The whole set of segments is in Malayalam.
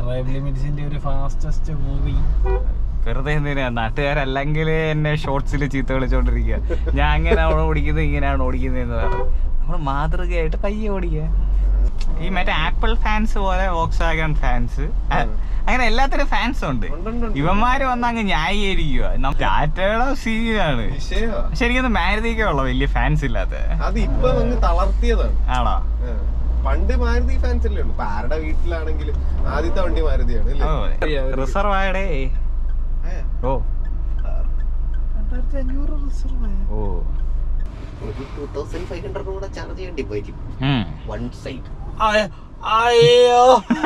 റൈബ് ലിമിറ്റ്സിന്റെ ഒരു ഫാസ്റ്റസ്റ്റ് മൂവി വെറുതെ എന്തിനാ നാട്ടുകാരല്ലെങ്കിൽ എന്നെ ഷോർട്സിൽ ചീത്ത വിളിച്ചോണ്ടിരിക്കുക ഞാൻ അങ്ങനെയാണോ ഓടിക്കുന്നത് ഇങ്ങനെയാണോ ഓടിക്കുന്നത് എന്ന് പറഞ്ഞു നമ്മൾ മാതൃകയായിട്ട് പയ്യെ ഓടിക്കുക ഈ മറ്റേ ആപ്പിൾ ഫാൻസ് പോലെ വോക്സ് ഫാൻസ് അങ്ങനെ എല്ലാത്തിനും ഫാൻസ് ഉണ്ട് ഉണ്ടുണ്ടുണ്ട്. ഇവന്മാര് വന്ന് അങ്ങ് ന്യായീകരിക്കുക നം- ടാറ്റയുടെ സീനാണ് വിഷയമാ ശരിക്കും മാരുതിക്കേ ഉള്ള വലിയ ഫാൻസ് ഇല്ലാത്ത അത് ഇപ്പൊ അങ്ങ് തളർത്തിയതാണ് ആണോ ആ. പണ്ട് മാരുതി ഫാൻസ് അല്ലേ ഉള്ളൂ ഇപ്പൊ ആരുടെ വീട്ടിലാണെങ്കിൽ ആദ്യത്തെ വണ്ടി മാരുതിയാണ് അല്ലേ റിസർവ് ആയടേ ആ. ഓ രണ്ടായിരത്തി അഞ്ഞൂറ് റിസർവ് ഓ ഒരു ടൂ തൗസൻഡ് ഫൈവ് ഹൺഡ്രഡ് കൂടെ ചാർജ് ചെയ്യേണ്ടി വരും ഉം. വൺ സൈഡ് അയ്യോ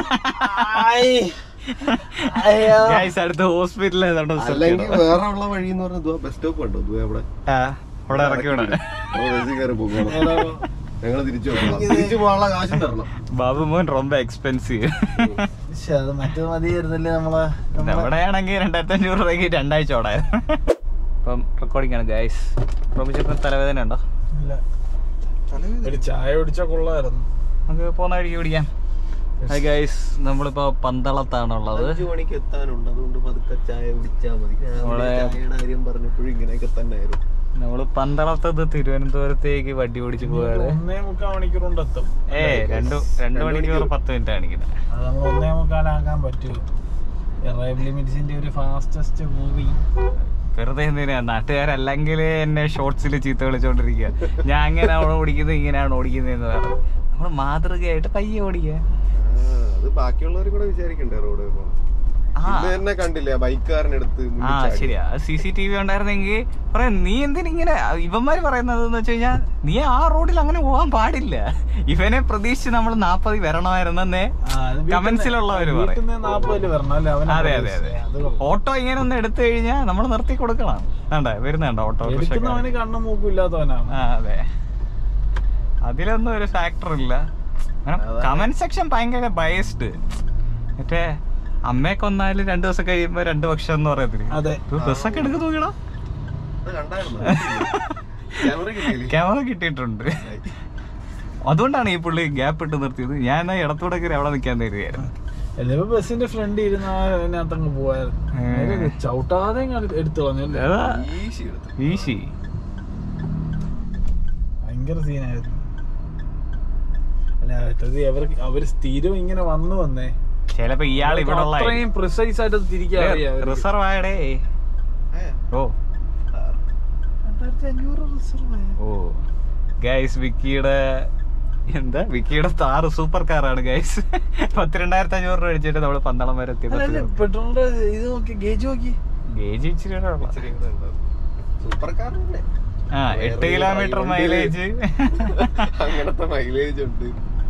ആയ്. അയ്യോ Guys, അടുത്ത ഹോസ്പിറ്റലിൽ അല്ലെങ്കിൽ വേറെ ഉള്ള വഴി എന്ന് പറഞ്ഞാൽ ബസ് സ്റ്റോപ്പ് കണ്ടോ ദുബായ് അവിടെ അവിടെ ഇറക്കി വിടാൻ അവിടെ ബസ്സിൽ കയറി പോകണം ഞങ്ങൾ തിരിച്ചു പോകണം തിരിച്ചു പോകാനുള്ള കാശും തരണം ബാബു മോൻ ரொம்ப എക്സ്പെൻസീവ് ശ്ശെ, അത് മറ്റേത് മതിയായിരുന്നല്ലേ നമ്മളെ നമ്മളെ- എവിടെയാണെങ്കിൽ രണ്ടായിരത്തി അഞ്ഞൂറ് രൂപയ്ക്ക് രണ്ടാഴ്ച ഓടായിരുന്നു ഇപ്പം റെക്കോർഡിംഗ് ആണ് ഗൈസ് പ്രമിച്ചപ്പം തലവേദന ഉണ്ടോ ഇല്ല. ഒരു ചായ കുടിച്ചാ കൊള്ളായിരുന്നു നമുക്ക് പോകുന്ന വഴിക്ക് കുടിക്കാം ഹായ് ഗൈസ് നമ്മളിപ്പോ പന്തളത്താണുള്ളത് അഞ്ചു മണിക്ക് എത്താനുണ്ട് അതുകൊണ്ട് പതുക്കെ ചായ കുടിച്ചാൽ മതി രാവിലെ നമ്മളെ- ചായയുടെ കാര്യം പറഞ്ഞപ്പോഴും ഇങ്ങനെയൊക്കെ തന്നെ ആയിരുന്നു നമ്മള് പന്തളത്തത് തിരുവനന്തപുരത്തേക്ക് വണ്ടി ഓടിച്ച് പോവാണ് ഒന്നേ മുക്കാൽ മണിക്കൂർ കൊണ്ട് എത്തും ഏ രണ്ടു രണ്ട് മണിക്കൂർ പത്ത് മിനിറ്റ് കാണിക്കുന്നത് അത് നമ്മൾ ഒന്നേ മുക്കാലാക്കാൻ പറ്റുമോ റൈബ് ലിമിറ്റ്സിന്റെ ഒരു ഫാസ്റ്റസ്റ്റ് മൂവി വെറുതെ എന്തിനാ നാട്ടുകാരല്ലെങ്കിൽ എന്നെ ഷോർട്സിൽ ചീത്ത വിളിച്ചോണ്ടിരിക്കുക ഞാൻ അങ്ങനെയാണോ ഓടിക്കുന്നത് ഇങ്ങനെയാണോ ഓടിക്കുന്നത് എന്ന് പറഞ്ഞു നമ്മൾ മാതൃകയായിട്ട് പയ്യെ ഓടിക്കുക ആ, അത് ബാക്കിയുള്ളവർ കൂടെ വിചാരിക്കണ്ടേ റോഡ് പോകണം ആ ഇന്ന് തന്നെ കണ്ടില്ലേ ബൈക്കുകാരനെടുത്ത് ആ ശരിയാ സി സി ടി വി ഉണ്ടായിരുന്നെങ്കിൽ പറയാം നീ എന്തിനിങ്ങനെ ഇവന്മാര് പറയുന്നത് എന്ന് വെച്ച് കഴിഞ്ഞാൽ നീ ആ റോഡിൽ അങ്ങനെ പോകാൻ പാടില്ല ഇവനെ പ്രതീക്ഷിച്ച് നമ്മൾ നാപ്പതി വരണമായിരുന്നേ കമന്റ്സിലുള്ളവര് പറയും വീട്ടിൽ നിന്ന് നാപ്പതില് വരണം അല്ലേ അവനെ അതെ അതെ അതെ അത് കൊള്ളാം. ഓട്ടോ ഇങ്ങനെ ഒന്ന് എടുത്തു കഴിഞ്ഞാൽ നമ്മൾ നിർത്തി കൊടുക്കണം വേണ്ട വരുന്നുണ്ടോ ഓട്ടോ എടുക്കുന്നവന് കണ്ണും മൂക്കും ഇല്ലാത്തവനാണ് ആ അതെ അതിലൊന്നും ഒരു ഫാക്ടർ ഇല്ല കമന്റ് സെക്ഷൻ ഭയങ്കര ബയസ്ഡ് മറ്റേ അമ്മയെ കൊന്നാല് രണ്ടു ദിവസം കഴിയുമ്പോ രണ്ടു പക്ഷം എന്ന് പറയത്തില്ല അതെ ബസ്സൊക്കെ എടുക്ക നോക്കിയടാ അത് കണ്ടായിരുന്നു ക്യാമറ കിട്ടിയില്ലേ ക്യാമറ കിട്ടിയിട്ടുണ്ട് അതുകൊണ്ടാണ് ഈ പുള്ളി ഗ്യാപ്പ് ഇട്ട് നിർത്തിയത് ഞാൻ എന്നാ ഇടത്തൂടെ കയറി അവിടെ നിൽക്കാൻ തരുകയായിരുന്നു ഇതിപ്പോ ബസ്സിന്റെ ഫ്രണ്ട് ഇരുന്ന അതിനകത്ത് അങ്ങ് പോവായിരുന്നു ഏ. നേരെ ചവിട്ടാതെ ഇങ്ങ് എടുത്തു കളഞ്ഞല്ലേ അതാ ഈശി എടുത്ത് വീശി ഭയങ്കര സീനായിരുന്നു അല്ല ഇത് അവർക്ക് അവര് സ്ഥിരം ഇങ്ങനെ വന്നു വന്നേ ചിലപ്പോ ഇയാൾ ഇവിടെ ഉള്ള അത്രയും പ്രിസൈസ് ആയിട്ട് തിരിക്കാൻ അറിയാം അവർക്ക്. റിസർവ് ആയടേ ആ, ഓ ആ. രണ്ടായിരത്തി അഞ്ഞൂറ് റിസർവ് ഓ ഗൈസ് വിക്കിയുടെ എന്താ വിക്കിയുടെ താറ് സൂപ്പർ കാറാണ് ഗൈസ് പത്തിരണ്ടായിരത്തി അഞ്ഞൂറ് രൂപ അടിച്ചിട്ട് നമ്മള് പന്തളം വരെ എത്തി അല്ല പെട്രോളിന്റെ ഇത് നോക്കി ഗേജ് നോക്കി ഗേജ് ഇച്ചിരി കൂടെ ഉള്ള ഇച്ചിരി കൂടെ ഉണ്ടാവും. സൂപ്പർ കാർ തന്നെ ആ എട്ട് കിലോമീറ്റർ മൈലേജ് അങ്ങനത്തെ മൈലേജ് ഉണ്ട്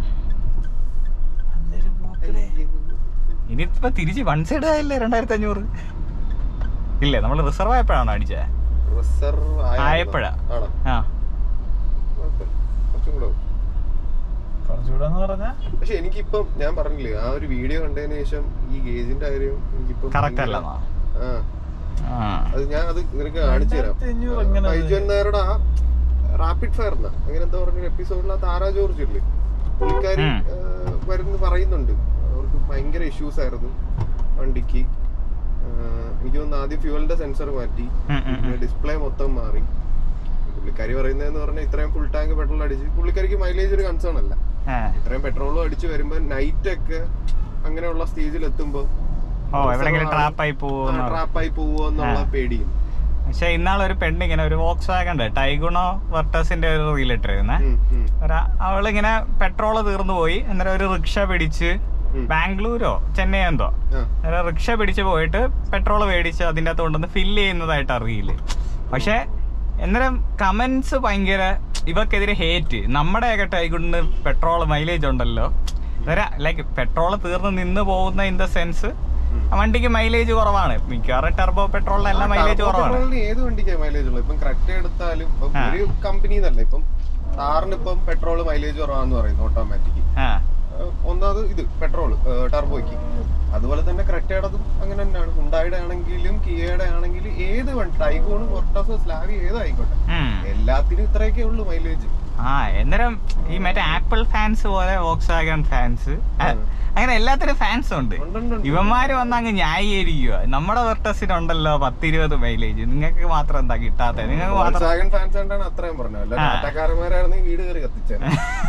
അന്നേരം നോക്കണേ. ഇനിയിപ്പോ തിരിച്ച് വൺ സൈഡ് ആയില്ലേ രണ്ടായിരത്തി അഞ്ഞൂറ് ഇല്ലേ നമ്മള് റിസർവ് ആയപ്പോഴാണോ അടിച്ചേ റിസർവ് ആയപ്പഴാ. ആണോ ആ കുഴപ്പമില്ല. കുറച്ചും കൂടെ ആവും. കുറച്ചുകൂടെ എന്ന് പറഞ്ഞാ പക്ഷെ എനിക്കിപ്പം ഞാൻ പറഞ്ഞില്ലേ ആ ഒരു വീഡിയോ കണ്ടതിന് ശേഷം ഈ ഗേജിന്റെ കാര്യം എനിക്കിപ്പം കറക്റ്റ് ഭയങ്കര- അല്ലെന്നോ ആ ആ അത് ഞാൻ അത് നിനക്ക് കാണിച്ചു തരാം രണ്ടായിരത്തി അഞ്ഞൂറ് എങ്ങനെ അത്? ബൈജു നായരുടെ ആ റാപ്പിഡ് ഫയർ അങ്ങനെ എന്താ പറഞ്ഞ എപ്പിസോഡിൽ ആ താര ജോർജ് ഇല്ലേ പുള്ളിക്കാരി ഉം. വരുന്ന പറയുന്നുണ്ട് അവർക്ക് ഭയങ്കര ഇഷ്യൂസ് ആയിരുന്നു വണ്ടിക്ക് ആ, എനിക്ക് തോന്നുന്നു ആദ്യം ഫ്യൂവലിന്റെ സെൻസർ മാറ്റി ഉം, ഉം, ഉം. ഡിസ്പ്ലേ മൊത്തം മാറി പുള്ളിക്കാരി പറയുന്നതെന്ന് പറഞ്ഞാൽ ഇത്രയും ഫുൾ ടാങ്ക് പെട്രോൾ അടിച്ച് പുള്ളിക്കാരിക്ക് മൈലേജ് ഒരു കൺസേൺ അല്ല ആ. ഇത്രയും പെട്രോളും അടിച്ച് വരുമ്പോ നൈറ്റ് ഒക്കെ അങ്ങനെയുള്ള സ്റ്റേജിൽ എത്തുമ്പോ ഓ എവിടെങ്കിലും ട്രാപ്പായി പോകുന്ന ട്രാപ്പായി പോവോ എന്നുള്ള ആ. പേടിയും പക്ഷെ ഇന്നാളെ ഒരു പെണ്ണ് ഇങ്ങനെ ഒരു വോക്സ് വാഗൺ ടൈഗുണോ വെർട്ടസിന്റെ ഒരു റീൽ ഇട്ടിരുന്നേ ഉം, ഉം, ഒരാ അവളിങ്ങനെ പെട്രോള് തീർന്നു പോയി അന്നേരം ഒരു റിക്ഷ പിടിച്ച് ഉം. ബാംഗ്ലൂരോ ചെന്നൈ എന്തോ ആ. അന്നേരം റിക്ഷ പിടിച്ച് പോയിട്ട് പെട്രോൾ മേടിച്ച് അതിൻ്റെ അകത്ത് കൊണ്ടുവന്ന് ഫില്ല് ചെയ്യുന്നതായിട്ട് അറിയില്ല പക്ഷെ അന്നേരം കമന്റ്സ് ഭയങ്കര ഇവക്കെതിരെ ഹേറ്റ് നമ്മുടെയൊക്കെ ടൈഗുണിന് പെട്രോൾ മൈലേജ് ഉണ്ടല്ലോ ലൈക്ക് പെട്രോൾ തീർന്ന് നിന്ന് പോകുന്ന ഇൻ ദ സെൻസ് ഉം. വണ്ടിക്ക് മൈലേജ് കുറവാണ് മിക്കവാറും ടെർബോ പെട്രോളിന് എല്ലാം മൈലേജ് ടർബോ കുറവാണ് പെട്രോളിന് ഏത് വണ്ടിക്കാ മൈലേജ് ഉള്ളത് ഇപ്പം കറക്റ്റ് എടുത്താലും ഇപ്പം ആ. ഒരു കമ്പനി എന്നല്ല ഇപ്പം കാറിന് ഇപ്പം പെട്രോൾ മൈലേജ് കുറവാന്ന് പറയുന്നു ഓട്ടോമാറ്റിക് ആ ഒന്നാമത് ഇത് പെട്രോൾ ടർബോയ്ക്ക് അതുപോലെ തന്നെ ക്രെറ്റയുടേതും അങ്ങനെ തന്നെയാണ് ഹുണ്ടായുടെ ആണെങ്കിലും കിയയുടെ ആണെങ്കിലും ഏത് വണ്ടി ടൈഗോണ് ഫോർട്ടസ് സ്ലാവി ഏതായിക്കോട്ടെ ഉം. എല്ലാത്തിനും ഇത്രയൊക്കെ ഉള്ളൂ മൈലേജ് ആ എന്നേരം ഈ മറ്റേ ആപ്പിൾ ഫാൻസ് പോലെ വോക്സ് വാഗൺ ഫാൻസ് ഉം. അങ്ങനെ എല്ലാത്തിനും ഫാൻസ് ഉണ്ട് ഉണ്ട്, ഉണ്ട്, ഉണ്ട്. ഇവന്മാര് വന്ന് അങ്ങ് ന്യായീകരിക്കുക നമ്മുടെ വെർട്ടസിനുണ്ടല്ലോ പത്തിരുപത് മൈലേജ് നിങ്ങൾക്ക് മാത്രം എന്താ കിട്ടാത്തത് നിങ്ങൾക്ക് മാത്രം Volkswagen fans ആയിട്ടാണ് അത്രയും പറഞ്ഞത് അല്ല ആ. ടാറ്റക്കാരന്മാരായിരുന്നെങ്കിൽ വീട് കയറി കത്തിച്ചത്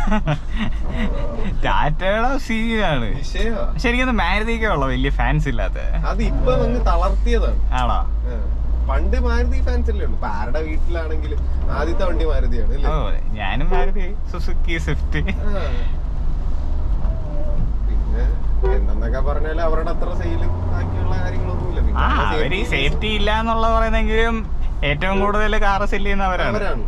ടാറ്റയുടെ സീനാണ് വിഷയമാ ശരിക്കും മാരുതിക്കേ ഉള്ളു വലിയ ഫാൻസ് ഇല്ലാത്ത അത് ഇപ്പൊ അങ്ങ് തളർത്തിയതാണ് ആണോ ആ. പണ്ട് മാരുതി ഫാൻസ് അല്ലേ ഉള്ളൂ ഇപ്പൊ ആരുടെ വീട്ടിലാണെങ്കിൽ ആദ്യത്തെ വണ്ടി മാരുതിയാണ് ഓ അല്ലേ ഞാനും മാരുതി സുസുക്കി സ്വിഫ്റ്റ് ആ. പിന്നെ എന്തെന്നൊക്കെ പറഞ്ഞാലും അവരുടെ അത്ര സെയിലും ബാക്കിയുള്ള കാര്യങ്ങളൊന്നുമില്ല പിന്നെ ആ നമ്മുടെ അവര് safety സേഫ്റ്റി ഇല്ല എന്നുള്ള പറയുന്നെങ്കിലും ഏറ്റവും കൂടുതൽ കാറ് സെല്ല് ചെയ്യുന്നവരാണ് അവരാണ്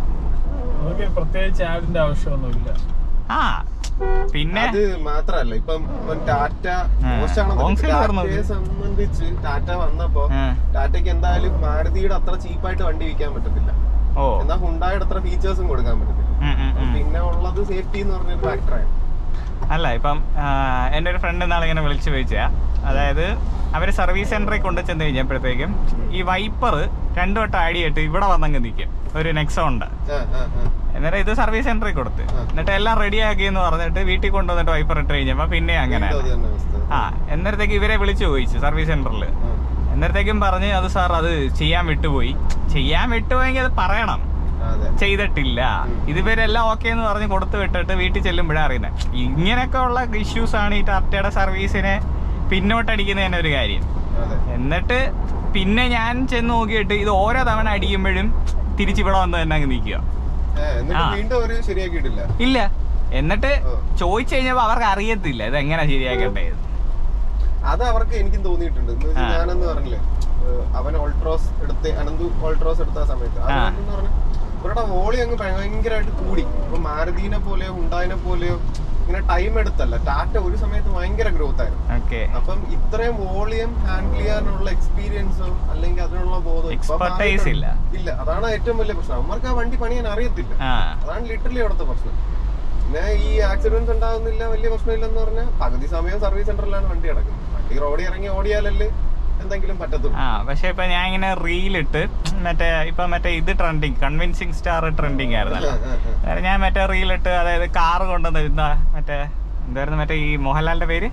നമുക്ക് പ്രത്യേകിച്ച് ആഡിന്റെ ആവശ്യമൊന്നുമില്ല ആ പിന്നെ അത് മാത്രല്ല ഇപ്പം ഇപ്പം ടാറ്റ ആ. മോശമാണെന്ന് Hongsil പറഞ്ഞത്. ടാറ്റയെ സംബന്ധിച്ച് ടാറ്റ വന്നപ്പോ ആ. ടാറ്റയ്ക്ക് എന്തായാലും മാരുതിയുടെ അത്ര ചീപ്പായിട്ട് വണ്ടി വിൽക്കാൻ പറ്റത്തില്ല ഓ എന്നാൽ ഹുണ്ടായുടെ അത്ര ഫീച്ചേഴ്സും കൊടുക്കാൻ പറ്റത്തില്ല ഉം, ഉം, ഉം. പിന്നെ ഉള്ളത് സേഫ്റ്റി എന്ന് പറഞ്ഞൊരു ഫാക്ടറാണ് അല്ല ഇപ്പം ആ, എൻ്റെ ഒരു ഫ്രണ്ട് നാളെ ഇങ്ങനെ വിളിച്ചു ചോദിച്ചാ അതായത് അവര് സർവീസ് സെന്ററിൽ കൊണ്ടു ചെന്ന് കഴിഞ്ഞപ്പോഴത്തേക്കും ഈ വൈപ്പർ രണ്ടു വട്ടം ആടിയിട്ട് ഇവിടെ വന്നങ്ങ് നിൽക്കും ഒരു നെക്സോണ്ട് എന്നിട്ട് ഇത് സർവീസ് സെന്ററിൽ കൊടുത്ത് ആ. എന്നിട്ട് എല്ലാം റെഡി ആക്കി എന്ന് പറഞ്ഞിട്ട് വീട്ടിൽ കൊണ്ടുവന്നിട്ട് വൈപ്പർ ഇട്ട് കഴിഞ്ഞപ്പോ പിന്നെ അങ്ങനെ ആ എന്നേരത്തേക്ക് ഇവരെ വിളിച്ചു ചോദിച്ചു സർവീസ് സെന്ററിൽ എന്നേരത്തേക്കും പറഞ്ഞ് അത് സാർ അത് ചെയ്യാൻ വിട്ടുപോയി ചെയ്യാൻ വിട്ടുപോയെങ്കിൽ അത് പറയണം അതെ ചെയ്തിട്ടില്ല ഉം. ഇതുവരെല്ലാം ഓക്കെ എന്ന് പറഞ്ഞ് കൊടുത്തു വിട്ടിട്ട് വീട്ടിൽ ചെല്ലുമ്പോഴാണ് അറിയുന്നത് ഇങ്ങനെയൊക്കെ ഉള്ള ഇഷ്യൂസ് ആണ് ഈ ടാറ്റയുടെ സർവീസിനെ പിന്നോട്ടടിക്കുന്നതിന് ഒരു കാര്യം അതെ എന്നിട്ട് പിന്നെ ഞാൻ ചെന്ന് നോക്കിയിട്ട് ഇത് ഓരോ തവണ അടിക്കുമ്പോഴും തിരിച്ചിവിടെ വന്ന് തന്നെ അങ്ങ് നിൽക്കുക ഏ, എന്നിട്ട് ആ. വീണ്ടും അവര് ശരിയാക്കിയിട്ടില്ല ഇല്ല എന്നിട്ട് ഓ. ചോദിച്ചു കഴിഞ്ഞപ്പോ അവർക്ക് അറിയത്തില്ല ഇത് എങ്ങനെ ശരിയാക്കേണ്ടത് അത് അവർക്ക് എനിക്കും തോന്നിയിട്ടുണ്ട് എന്ന് വെച്ചാൽ ആ. ഞാനെന്ന് പറഞ്ഞില്ലേ ഏഹ് അവൻ ഓൾട്രോസ് എടുത്ത് അനന്തു ഓൾട്രോസ് എടുത്ത സമയത്ത് ആ. അതെന്ന് പറഞ്ഞാൽ ഇവരുടെ വോളി അങ്ങ് ഭയങ്കരമായിട്ട് കൂടി ഇപ്പൊ മാരുതീനെ പോലെയോ ഹുണ്ടായിനെ പോലെയോ ഇങ്ങനെ ടൈം എടുത്തല്ല ടാറ്റ ഒരു സമയത്ത് ഭയങ്കര ഗ്രോത്ത് ആയിരുന്നു ഓക്കെ അപ്പം ഇത്രയും വോളിയം ഹാൻഡിൽ ചെയ്യാനുള്ള എക്സ്പീരിയൻസോ അല്ലെങ്കിൽ അതിനുള്ള ബോധം ഇപ്പൊ Expertise മാറിയിട്ടുണ്ട്. ഇല്ല. ഇല്ല അതാണ് ഏറ്റവും വലിയ പ്രശ്നം അവർക്ക് ആ വണ്ടി പണിയാൻ അറിയത്തില്ല ആ അതാണ് ലിറ്ററലി അവിടുത്തെ പ്രശ്നം പിന്നെ ഈ ആക്സിഡൻസ് ഉണ്ടാകുന്നില്ല വലിയ പ്രശ്നമില്ലെന്ന് പറഞ്ഞാൽ പകുതി സമയം സർവീസ് സെന്ററിലാണ് വണ്ടി കിടക്കുന്നത് വണ്ടി റോഡിൽ ഇറങ്ങി ഓടിയാലല്ലേ എന്തെങ്കിലും പറ്റത്തുള്ളൂ ആ പക്ഷെ ഇപ്പൊ ഞാൻ ഇങ്ങനെ റീലിട്ട് മറ്റേ ഇപ്പൊ മറ്റേ ഇത് ട്രെൻഡിങ് കൺവിൻസിങ് സ്റ്റാർ ട്രെൻഡിങ് ആയിരുന്നല്ലോ ആ, ആ, ആ. അതായത് ഞാൻ മറ്റേ റീലിട്ട് അതായത് കാറ് കൊണ്ടുവന്ന് എന്താ മറ്റേ എന്തായിരുന്നു മറ്റേ ഈ മോഹൻലാലിന്റെ പേര്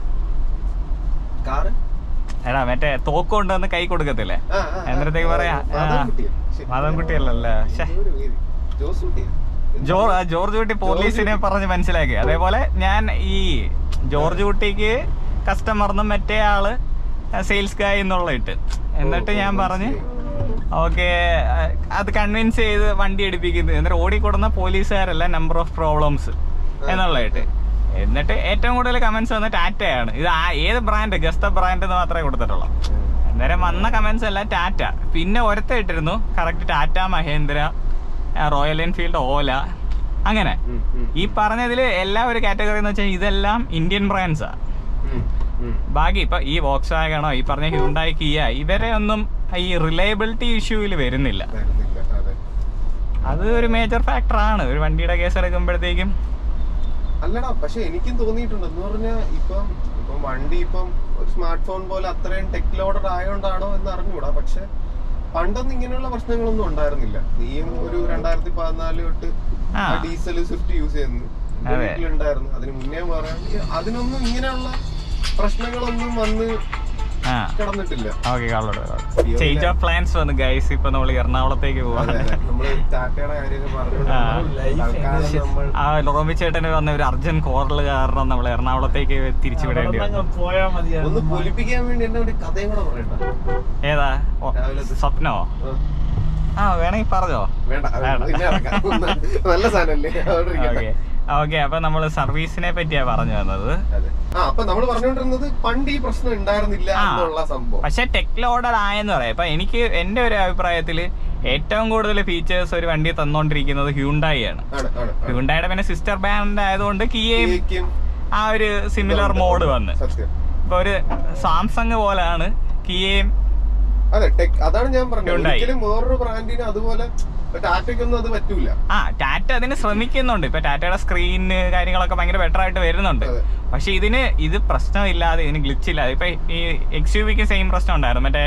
കാറ് എടാ മറ്റേ തോക്ക് കൊണ്ടുവന്ന് കൈ കൊടുക്കത്തില്ലേ ആ, ആ, ആ. എന്നിടത്തേക്ക് പറയാ ആ, മാധവൻകുട്ടിയോ? ശ്ശെ. മാധവൻകുട്ടിയല്ലല്ലേ ശ്ശെ. ഒരു പേര്. ജോസ് കുട്ടിയോ? ജോർ ആ, ജോർജ് കുട്ടി പോലീസിനെ കുട്ടി. പറഞ്ഞ് മനസ്സിലാക്കി അതേപോലെ ഞാൻ ഈ ജോർജ് കുട്ടിക്ക് കസ്റ്റമർന്നും മറ്റേ ആള് സെയിൽസ് ഗായ് എന്നുള്ള ഇട്ട് എന്നിട്ട് ഓ, ഓ, ഞാൻ പറഞ്ഞ് മനസ്സിലായി. ഓക്കെ അത് കൺവിൻസ് ചെയ്ത് വണ്ടി എടുപ്പിക്കുന്നത് എന്നിട്ട് ഓടിക്കൊടുന്ന പോലീസുകാരല്ല നമ്പർ ഓഫ് പ്രോബ്ലംസ് എന്നുള്ളതായിട്ട് എന്നിട്ട് ഏറ്റവും കൂടുതൽ കമന്റ്സ് വന്ന ടാറ്റയാണ് ഇത് ആ ഏത് ബ്രാൻഡ് ഗസ്ത ബ്രാൻഡ് എന്ന് മാത്രമേ കൊടുത്തിട്ടുള്ളൂ അന്നേരം വന്ന കമന്റ്സ് എല്ലാം ടാറ്റ പിന്നെ ഒരുത്ത ഇട്ടിരുന്നു കറക്റ്റ് ടാറ്റ മഹേന്ദ്ര ആ, റോയൽ എൻഫീൽഡ് ഓല അങ്ങനെ ഉം, ഉം, ഈ പറഞ്ഞതിൽ എല്ലാ ഒരു കാറ്റഗറി എന്ന് വെച്ചാൽ ഇതെല്ലാം ഇന്ത്യൻ ബ്രാൻഡ്സാ ഉം, ഉം. ബാക്കി ഇപ്പൊ ഈ വോക്സ് വാഗണോ ഈ പറഞ്ഞ ഹ്യൂണ്ടായി കിയ ഇവരെ ഒന്നും ഈ റിലയബിലിറ്റി ഇഷ്യൂവിൽ വരുന്നില്ല വരുന്നില്ല, അതെ. അത് ഒരു മേജർ ഫാക്ടർ ആണ് ഒരു വണ്ടിയുടെ കേസ് എടുക്കുമ്പോഴത്തേക്കും അല്ലടാ പക്ഷെ എനിക്കും തോന്നിയിട്ടുണ്ട് എന്ന് പറഞ്ഞാൽ ഇപ്പം ഇപ്പം വണ്ടി ഇപ്പം ഒരു സ്മാർട്ട് ഫോൺ പോലെ അത്രയും ടെക് ലോഡഡ് ആയതുകൊണ്ടാണോ എന്ന് അറിഞ്ഞൂടാ പക്ഷെ പണ്ടൊന്നും ഇങ്ങനെയുള്ള പ്രശ്നങ്ങളൊന്നും ഉണ്ടായിരുന്നില്ല നീയും ഒരു രണ്ടായിരത്തി പതിനാല് തൊട്ട് ആ. ഡീസൽ സ്വിഫ്റ്റ് യൂസ് ചെയ്യുന്നു എന്റെ അതെ. വീട്ടിലുണ്ടായിരുന്നു അതിന് മുന്നേ പറയാൻ അതിനൊന്നും ഇങ്ങനെയുള്ള പ്രശ്നങ്ങളൊന്നും വന്ന് ആ കിടന്നിട്ടില്ല ഓക്കെ കാളോട് ചേഞ്ച് ഓഫ് പ്ലാൻസ് വന്നു ഗൈസ് ഇപ്പൊ നമ്മൾ എറണാകുളത്തേക്ക് പോവാ അതെ, അതെ. നമ്മള് ടാറ്റയുടെ കാര്യമൊക്കെ പറഞ്ഞു ആ. തൽക്കാലം നമ്മൾ ആ റോബി ചേട്ടന് വന്ന ഒരു അർജന്റ് കോറൽ കാരണം നമ്മൾ എറണാകുളത്തേക്ക് തിരിച്ചുവിടേണ്ടി വന്നു അവിടുന്നങ്ങ് പോയാ ഒന്ന് മതിയായിരുന്നു പൊലിപ്പിക്കാൻ വേണ്ടി എന്നെ ഒരു കഥയും കൂടെ പറയട്ടെ ഏതാ ഓ, രാവിലത്തെ. സ്വപ്നോ ആ. ആ വേണമെങ്കിൽ പറഞ്ഞോ വേണ്ട അത് വേണ്ട. പിന്നെ ഇറക്കാം. നല്ല സാധനല്ലേ അതുകൊണ്ട് ഇരിക്കട്ടെ. ഓക്കെ ഓക്കെ അപ്പൊ നമ്മൾ സർവീസിനെ പറ്റിയാ പറഞ്ഞു വന്നത് അതെ. ആ അപ്പൊ നമ്മൾ പറഞ്ഞുകൊണ്ടിരുന്നത് പണ്ട് ഈ പ്രശ്നം ഉണ്ടായിരുന്നില്ല ആ. എന്നുള്ള സംഭവം പക്ഷെ ടെക് ലോഡഡ് ആയെന്ന് പറയാം ഇപ്പൊ എനിക്ക് എന്റെ ഒരു അഭിപ്രായത്തിൽ ഏറ്റവും കൂടുതൽ ഫീച്ചേഴ്സ് ഒരു വണ്ടി തന്നോണ്ടിരിക്കുന്നത് ഹ്യൂണ്ടായി ആണ് ആണ് ആണ് ആണ്. ഹ്യൂണ്ടായുടെ പിന്നെ സിസ്റ്റർ ബാൻഡ് ആയതുകൊണ്ട് കിയയും കേക്കും ആ ഒരു സിമിലർ മോഡ് വന്ന് സത്യം ഇപ്പൊ ഒരു സാംസങ് പോലാണ് കിയയും അതെ ടെക് അതാണ് ഞാൻ പറഞ്ഞത് Hyundai. ഒരിക്കലും വേറൊരു ബ്രാൻഡിന് അതുപോലെ ഇപ്പൊ ടാറ്റയ്ക്കൊന്നും അത് പറ്റൂല ആ ടാറ്റ അതിന് ശ്രമിക്കുന്നുണ്ട് ഇപ്പൊ ടാറ്റയുടെ സ്ക്രീന് കാര്യങ്ങളൊക്കെ ഭയങ്കര ബെറ്റർ ആയിട്ട് വരുന്നുണ്ട് അതെ. പക്ഷെ ഇതിന് ഇത് പ്രശ്നമില്ലാതെ ഇതിന് ഗ്ലിച്ച് ഇല്ലാതെ ഇപ്പൊ ഈ എക്സ് യു വിക്ക് സെയിം പ്രശ്നം ഉണ്ടായിരുന്നു മറ്റേ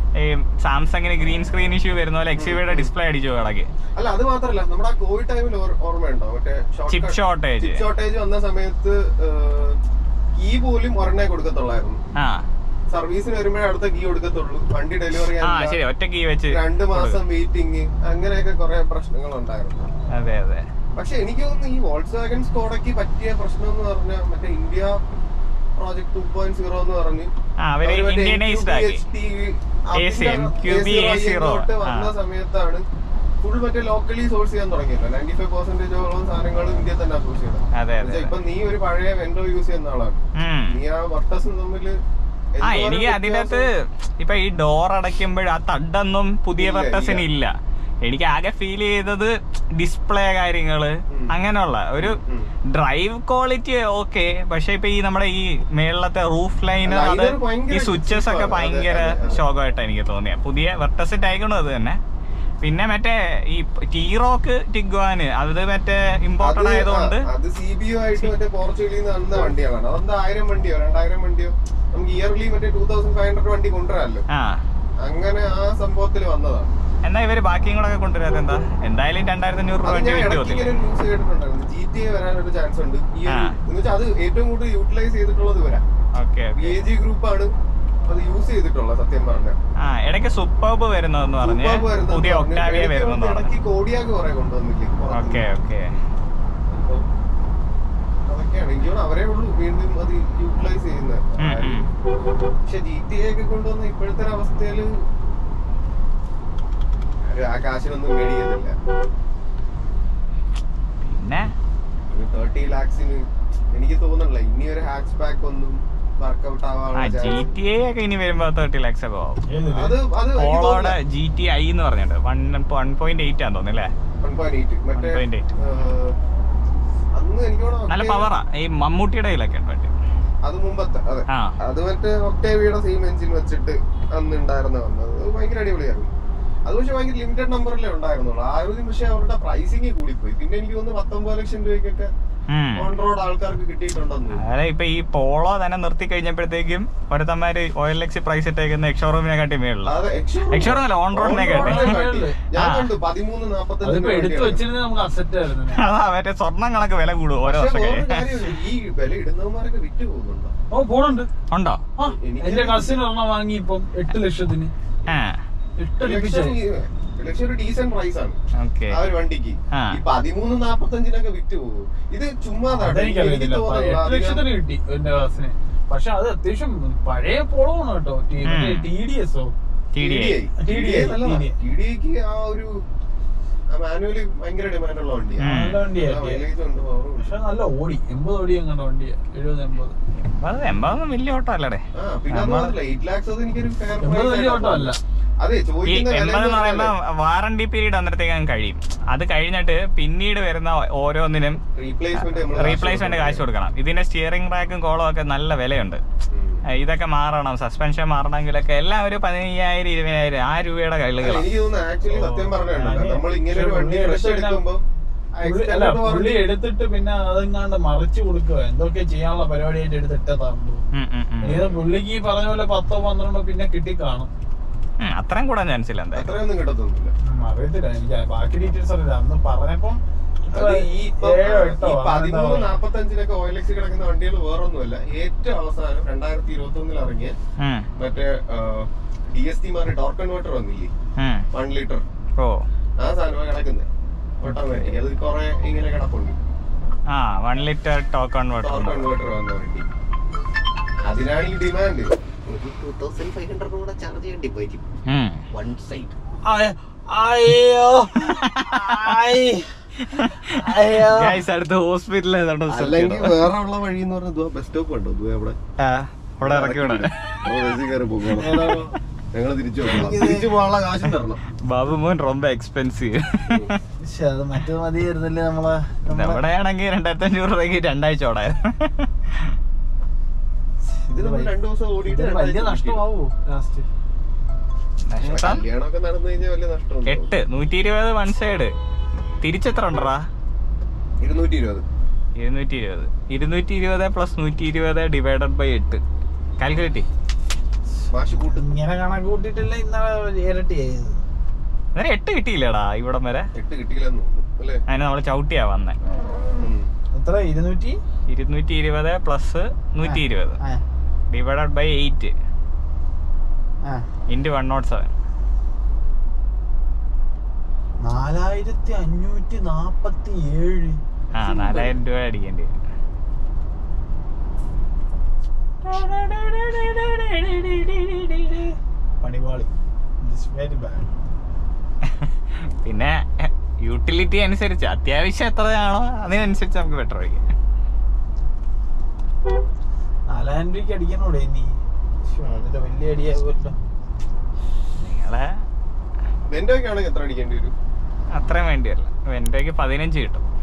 ഈ സാംസങ്ങിന് ഗ്രീൻ സ്ക്രീൻ ഇഷ്യൂ വരുന്ന പോലെ എക്സ് യുടെ ഡിസ്പ്ലേ അടിച്ചു ഇളകി അല്ല അത് മാത്രല്ല നമ്മുടെ ആ കോവിഡ് ടൈമിൽ ഓർമ്മയുണ്ടോ മറ്റേ ചിപ്പ് ഷോർട്ടേജ് ചിപ്പ് ഷോർട്ടേജ് വന്ന സമയത്ത് കീ പോലും ഒരെണ്ണേ കൊടുക്കത്തുള്ളായിരുന്നു ആ സർവീസിന് വരുമ്പോഴേ അടുത്ത കീ കൊടുക്കത്തുള്ളൂ വണ്ടി ഡെലിവറി ആ ശരി ഒറ്റ കീ വെച്ച് രണ്ട് മാസം വെയിറ്റിംഗ് അങ്ങനെയൊക്കെ കുറെ പ്രശ്നങ്ങൾ ഉണ്ടായിരുന്നു അതെ അതെ പക്ഷെ എനിക്ക് തോന്നുന്നു ഈ വോൾസ് വാഗൻ സ്കോഡയ്ക്ക് പറ്റിയ പ്രശ്നം എന്ന് പറഞ്ഞാൽ മറ്റേ India project two point zero എന്ന് പറഞ്ഞ് ആ അവര് അവര് മറ്റേ ഇന്ത്യനൈസ്ഡ് ആക്കി NQBHT AC, അതിന്റെ NQB A0 A0 ഇങ്ങോട്ട് വന്ന ആ. സമയത്താണ് ഫുൾ മറ്റേ ലോക്കലി സോഴ്സ് ചെയ്യാൻ തുടങ്ങിയല്ലോ നയൻറ്റി ഫൈവ് പെർസെന്റേജോളം സാധനങ്ങളും ഇന്ത്യയിൽ തന്നെ സോഴ്സ് ചെയ്തത് അതെ അതെ ഇപ്പൊ നീ ഒരു പഴയ വെൻഡോ യൂസ് ചെയ്യുന്ന ആളാണ് ഉം. നീ ആ വർട്ടസും തമ്മില് ആ എന്തോരം എനിക്ക് അതിനകത്ത് ഇപ്പൊ ഈ ഡോർ അടയ്ക്കുമ്പോൾ ആ തഡൊന്നും പുതിയ ഇല്ല, വെർട്ടസിന് ഇല്ല എനിക്ക് ആകെ ഫീൽ ചെയ്തത് ഡിസ്പ്ലേ കാര്യങ്ങള് ഉം. അങ്ങനെയുള്ള ഒരു ഉം. ഡ്രൈവ് ക്വാളിറ്റി ഓക്കെ പക്ഷെ ഇപ്പൊ ഈ നമ്മുടെ ഈ മേളത്തെ റൂഫ് ലൈന് അല്ല, അത് ഇതൊരു ഭയങ്കര ഈ സ്വിച്ചസ് ഒക്കെ അതെ, ഭയങ്കര അതെ, അതെ. ശോകമായിട്ട് എനിക്ക് തോന്നിയ പുതിയ വെർട്ടസിന്റെ ആയിക്കോണം അത് തന്നെ പിന്നെ മറ്റേ ഈ ടീറോക്ക് ടിഗ്വാന് അത് മറ്റേ ഇമ്പോർട്ടഡ് അത് ആയതുകൊണ്ട് ആ, അത് സി ബി ഒ ആയിട്ട് മറ്റേ പോർച്ചുഗലിൽ നിന്ന് വന്ന വണ്ടികളാണ് അതെന്താ ആയിരം വണ്ടിയോ രണ്ടായിരം വണ്ടിയോ നമുക്ക് ഇയർലി മറ്റേ ടൂ തൗസൻഡ് ഫൈവ് ഹൺഡ്രഡ് വണ്ടി കൊണ്ടുവരാമല്ലോ ആ അങ്ങനെ ആ സംഭവത്തിൽ വന്നതാണ് എന്നാ ഇവര് ബാക്കിയും കൂടെ ഒക്കെ കൊണ്ടുവരാത്ത എന്താ എന്തായാലും രണ്ടായിരത്തി അഞ്ഞൂറ് രൂപ അത് വണ്ടി ഞാൻ വിറ്റ് ഇടയ്ക്ക് പോകത്തില്ല ഇങ്ങനെ ന്യൂസ് കേട്ടിട്ടുണ്ടായിരുന്നു ജി ടി എ വരാനൊരു ചാൻസ് ഉണ്ട് ഈ ആ. എന്ന് വെച്ചാൽ അത് ഏറ്റവും കൂടുതൽ യൂട്ടിലൈസ് ചെയ്തിട്ടുള്ളത് വരാം okay B A G group ആണ് അത് യൂസ് ചെയ്തിട്ടുള്ളത് സത്യം പറഞ്ഞ ആ ഇടയ്ക്ക് സൂപ്പർബ് വരുന്നതെന്ന് പറഞ്ഞ് പുതിയ ഒക്ടാവിയ വരുന്നെന്ന് പറഞ്ഞു ഇടയ്ക്ക് കോഡിയാക്ക് കുറെ കൊണ്ടുവന്നില്ലേ പുറത്തുനിന്ന്. ഓക്കെ ഓക്കെ അപ്പം അതൊക്കെയാണ് എനിക്ക് തോന്നുന്നു അവരേ ഉള്ളൂ വീണ്ടും അത് യൂട്ടിലൈസ് ചെയ്യുന്നത് ഉം, ഉം. പക്ഷെ ജി ടി എ ഒക്കെ കൊണ്ടുവന്ന ഇപ്പോഴത്തെ ഒരു അവസ്ഥയില് ആരും ആ കാശിനൊന്നും മേടിക്കത്തില്ല പിന്നെ തേർട്ടി ലാക്സിന് എനിക്ക് തോന്നണില്ല ഇനി ഒരു ഹാച്ച് ബാക്ക് ഒന്നും വർക്ക്ഔട്ട് ആ ആവാനുള്ള ജി chance- ടി എ ഒക്കെ ഇനി വരുമ്പോ തേർട്ടി ലാക്സ് ഒക്കെ ആവും ഏതില്? അത് അത് എനിക്ക് പോളോടെ തോന്നുന്നില്ല. ജി ടി ഐ എന്ന് പറഞ്ഞിട്ട് വൺ വൺ പോയിന്റ് എയ്റ്റ് ആന്ന് തോന്നുന്നല്ലേ 1.8. മറ്റേ 1.8. ഏഹ്, അന്ന് എനിക്ക് തോന്നുന്നു നല്ല ഒക്ടേവ്- പവറാ ഈ മമ്മൂട്ടിയുടെ കയ്യിലൊക്കെ ഉണ്ട് വണ്ടി അത് മുമ്പത്തെ അതെ ആ അത് മറ്റേ ഒക്ടേവിയുടെ സെയിം എഞ്ചിൻ വെച്ചിട്ട് അന്ന് ഉണ്ടായിരുന്ന വന്നത് അത് ഭയങ്കര അടിപൊളിയായിരുന്നു അത് പക്ഷെ ഭയങ്കര ലിമിറ്റഡ് നമ്പറിലേ ഉണ്ടായിരുന്നുള്ളൂ ആ ഒരു പക്ഷെ അവരുടെ പ്രൈസിങ് കൂടിപ്പോയി പിന്നെ എനിക്ക് തോന്നുന്നു പത്തൊമ്പത് ലക്ഷം രൂപയ്ക്കൊക്കെ ഉം. ഓൺ റോഡ് ആൾക്കാർക്ക് കിട്ടിയിട്ടുണ്ടെന്ന് തോന്നുന്നു. അതായത് ഇപ്പൊ ഈ പോളോ തന്നെ നിർത്തി കഴിഞ്ഞപ്പോഴത്തേക്കും ഒരുത്തന്മാര് ഓയിൽ എക്സ് പ്രൈസ് ഇട്ടേക്കുന്ന എക്സോറൂമിനെ കാട്ടി മേളില്ല അതെ, ex-showroom. Ex-showroom അല്ല, on road നെ On road കാട്ടി. നെ കാട്ടി. ഞാൻ ആ. കണ്ടു പതിമൂന്ന് നാപ്പത്തഞ്ച് അതിപ്പോ എടുത്തു വെച്ചിരുന്നത് നമുക്ക് അസറ്റ് ആയിരുന്നു അതാ മറ്റേ സ്വർണ്ണങ്ങളൊക്കെ വില കൂടും ഓരോ വർഷം കഴിയും ഈ വില ഇടുന്നവന്മാരൊക്കെ വിറ്റ് പോകുന്നുണ്ടോ ഓ പോണുണ്ട് ഉണ്ടോ ആ എനിക്ക് എന്റെ കസിൻ ഒരെണ്ണം വാങ്ങി ഇപ്പം എട്ട് ലക്ഷത്തിന് ആ എട്ട് ലക്ഷം ലഭിച്ചായി ഈ- ലക്ഷം ഒരു ഡീസന്റ് പ്രൈസ് ആണ് ഓക്കെ ആ ഒരു വണ്ടിക്ക് ആ. ഈ പതിമൂന്ന് നാപ്പത്തഞ്ചിനൊക്കെ വിറ്റ് പോകും ഇത് ചുമ്മാതാണ് എനിക്ക് അതെനിക്കറിയത്തില്ല പ- തോന്നുന്നു എട്ട് ലക്ഷത്തിന് കിട്ടി എന്റെ കസിന് പക്ഷെ അത് അത്യാവശ്യം പഴയ പോളമാണ് കേട്ടോ ഉം. ടി ഡി എസോ T D I TDI T D ഐക്ക് ആ ഒരു മാനുവലി ഭയങ്കര ഡിമാൻഡ് ഉള്ള വണ്ടിയാണ് ഉം. നല്ല വണ്ടിയാ മൈലേജ് ഉണ്ട് power ഉണ്ട്. പക്ഷെ നല്ല ഓടി എൺപത് ഓടി എങ്ങാണ്ട് വണ്ടിയാ എഴുപത് എൺപത് എൺപത് എൺപതൊന്നും വലിയ ഓട്ടോ അല്ലടേ ആ, പിന്നെ അത് നമ്മള് മാത്രല്ല എയ്റ്റ് ലാക്സ് അത് എനിക്കൊരു fair എൺപത് price വലിയ ആയിട്ടാണ് ഓട്ടോ അല്ല അതെ ഈ ചോദിക്കുന്ന വില എൺപത് എന്ന് എന്ന് പറയുമ്പോ പറയുന്നത് വാറണ്ടി പീരീഡ് അന്നേരത്തേക്കും കഴിയും അത് കഴിഞ്ഞിട്ട് പിന്നീട് വരുന്ന ഓരോന്നിനും റീപ്ലേസ്മെന്റ് നമ്മള് റീപ്ലേസ്മെന്റ് കാശ് കൊടുക്കണം ഇതിന്റെ സ്റ്റിയറിംഗ് റാക്കും കോളും ഒക്കെ നല്ല വിലയുണ്ട് ഉം. ഏഹ് ഇതൊക്കെ മാറണം സസ്പെൻഷൻ മാറണമെങ്കിലൊക്കെ എല്ലാം ഒരു പതിനയ്യായിരം ഇരുപതിനായിരം ആ രൂപയുടെ അല്ല, കളികളാണ് എനിക്ക് തോന്നുന്നു ആക്ച്വലി സത്യം പറഞ്ഞിട്ടുണ്ടല്ലോ ഞാന് നമ്മൾ ഇങ്ങനെ ഒരു പക്ഷെ വണ്ടി പുള്ളി ഫ്രഷ് എടുത്തിട്ട് എടുക്കുമ്പോ പുള്ളി- അല്ല പുള്ളി എടുത്തിട്ട് പിന്നെ അതെങ്ങാണ്ട് മറിച്ചു കൊടുക്കുക എന്തൊക്കെ ചെയ്യാനുള്ള പരിപാടിയായിട്ട് എടുത്തിട്ടതാണ് ഉം, ഉം, ഉം. ഇത് പുള്ളിക്ക് ഈ പറഞ്ഞ പോലെ പത്തോ പന്ത്രണ്ടോ പിന്നെ കിട്ടി കാണും ഉം, അത്രയും കൂടാൻ ചാൻസ് ഇല്ല എന്തായാലും അത്രയൊന്നും കിട്ടത്തൊന്നുമില്ല ഉം, അറിയത്തില്ല എനിക്ക് ബാക്കി ഡീറ്റെയിൽസ് അറിയില്ല അന്ന് പറഞ്ഞപ്പോ അത് ഈ ഇപ്പൊ ഏഴോ എട്ടോ ഈ പതിമൂന്ന് അങ്ങനെന്തോ. നാപ്പത്തഞ്ചിനൊക്കെ ഓയിൽ എക്സ് കിടക്കുന്ന വണ്ടികൾ വേറൊന്നുമല്ല ഏറ്റവും അവസാനം രണ്ടായിരത്തി ഇരുപത്തി ഒന്നിൽ ഇറങ്ങിയ ഉം, മറ്റേ ഡി എസ് ടി മാറി ഡോർ കൺവേർട്ടർ വന്നില്ലേ ഉം. വൺ ലിറ്റർ ഓ ആ സാധനമാണ് കിടക്കുന്നത് ഓട്ടോമാറ്റിക് അത് കുറെ ഇങ്ങനെ കിടപ്പുണ്ട് ആ വൺ ലിറ്റർ ടോക്കൺ ഡോർ വാട്ടർ കൺവേർട്ടർ വന്ന വണ്ടി അതിനാണ് ഈ ഡിമാൻഡ് ഒരു ടൂ തൗസൻഡ് ഫൈവ് ഹൺഡ്രഡ് കൂടെ ചാർജ് ചെയ്യേണ്ടി പോയിരിക്കും വൺ സൈഡ് അയ്യോ ആയ്. അയ്യോ ഗൈസ് അടുത്ത ഹോസ്പിറ്റലിൽ അല്ലെങ്കിൽ വേറെ ഉള്ള വഴി എന്ന് പറഞ്ഞാൽ ബസ് സ്റ്റോപ്പ് ഉണ്ടോ ദുബായ് അവിടെ അവിടെ ഇറക്കി വിടാൻ അവിടെ ബസ്സിൽ കയറി പോകണം ഞങ്ങൾ തിരിച്ചു പോകണം തിരിച്ചു പോകാനുള്ള കാശും തരണം ബാബു മോൻ ரொம்ப എക്സ്പെൻസീവ് ശ്ശെ, അത് മറ്റേ മതിയായിരുന്നല്ലേ നമ്മളെ നമ്മളെ- നമ്മുടെ ആണെങ്കിൽ രണ്ടായിരത്തി അഞ്ഞൂറ് രൂപയ്ക്ക് രണ്ടാഴ്ച ഓടായിരുന്നു ഇത് നമ്മൾ രണ്ടു ദിവസം ഓടിയിട്ട് ഇതിന് വലിയ രണ്ടാഴ്ച നഷ്ടമാവോ ലാസ്റ്റ് നഷ്ടം കല്യാണമൊക്കെ നടന്നു കഴിഞ്ഞാൽ വലിയ നഷ്ടം എട്ട് നൂറ്റി ഇരുപത് വൺ സൈഡ് തിരിച്ചെത്ര ഉണ്ടറാ ഇരുന്നൂറ്റി ഇരുപത് ഇരുന്നൂറ്റി ഇരുപത് ഇരുന്നൂറ്റി ഇരുപത് പ്ലസ് നൂറ്റി ഇരുപത് ഡിവൈഡഡ് ബൈ എട്ട് കാൽക്കുലേറ്റ് വാശി കൂട്ടും ഇങ്ങനെ കണക്ക് കൂട്ടിയിട്ടില്ല ഇന്നലെ ഇരട്ടിയായത് അന്നേരം എട്ട് കിട്ടിയില്ലടാ ഇവിടം വരെ എട്ട് കിട്ടിയില്ലെന്ന് തോന്നുന്നു അല്ലേ അതിന് നമ്മൾ ചവിട്ടിയാ വന്നേ ഉം. എത്ര ഇരുന്നൂറ്റി ഇരുന്നൂറ്റി ഇരുപത് പ്ലസ് നൂറ്റി ഇരുപത് ആ ഡിവൈഡഡ് ബൈ എയ്റ്റ് ആ ഇൻറ്റു വൺ നോട്ട് സെവൻ നാലായിരത്തി അഞ്ഞൂറ്റി നാപ്പത്തി ഏഴ് ആ നാലായിരം രൂപ അടിക്കേണ്ടി വരും പണിപാളി വെരി ബാഡ് പിന്നെ യൂട്ടിലിറ്റി അനുസരിച്ച് അത്യാവശ്യം എത്രയാണോ അതിനനുസരിച്ച് നമുക്ക് പെട്രോൾ അടിക്കാം നാലായിരം രൂപയ്ക്ക് അടിക്കണോടെ ഇനി ശ്ശോ, അതിന്റെ വലിയ അടിയാകുമല്ലോ നിങ്ങളെ വെന്റോയ്ക്ക് ആണെങ്കിൽ എത്ര അടിക്കേണ്ടി വരും അത്രയും വേണ്ടി വരില്ല വെൻ്റെക്ക് പതിനഞ്ച് കിട്ടും